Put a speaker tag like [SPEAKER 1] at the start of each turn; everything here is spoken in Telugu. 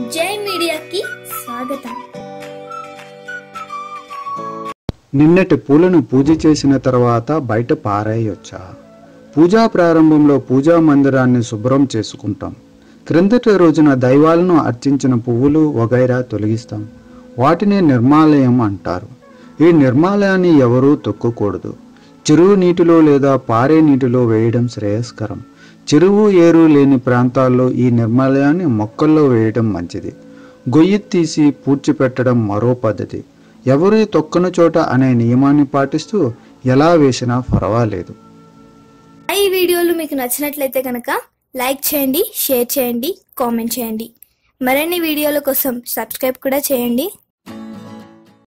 [SPEAKER 1] జై మీడియాకి స్వాగతం
[SPEAKER 2] నిన్నటి పూలను పూజ చేసిన తర్వాత బయట పారేయొచ్చా పూజా ప్రారంభంలో పూజా మందిరాన్ని శుభ్రం చేసుకుంటాం క్రిందటి రోజున దైవాలను అర్చించిన పువ్వులు వగైరా తొలగిస్తాం వాటిని నిర్మాలయం అంటారు ఈ నిర్మాలయాన్ని ఎవరూ తొక్కకూడదు చెరువు నీటిలో లేదా పారే నీటిలో వేయడం శ్రేయస్కరం చెరువు ఏరు లేని ప్రాంతాల్లో ఈ నిర్మాలయాన్ని మొక్కల్లో వేయడం మంచిది గొయ్యి తీసి పూడ్చిపెట్టడం మరో పద్ధతి ఎవరి తొక్కని చోట అనే నియమాన్ని పాటిస్తూ ఎలా వేసినా పర్వాలేదు
[SPEAKER 1] ఈ వీడియోలు మీకు నచ్చినట్లయితే కనుక లైక్ చేయండి షేర్ చేయండి కామెంట్ చేయండి మరిన్ని వీడియోల కోసం సబ్స్క్రైబ్ కూడా చేయండి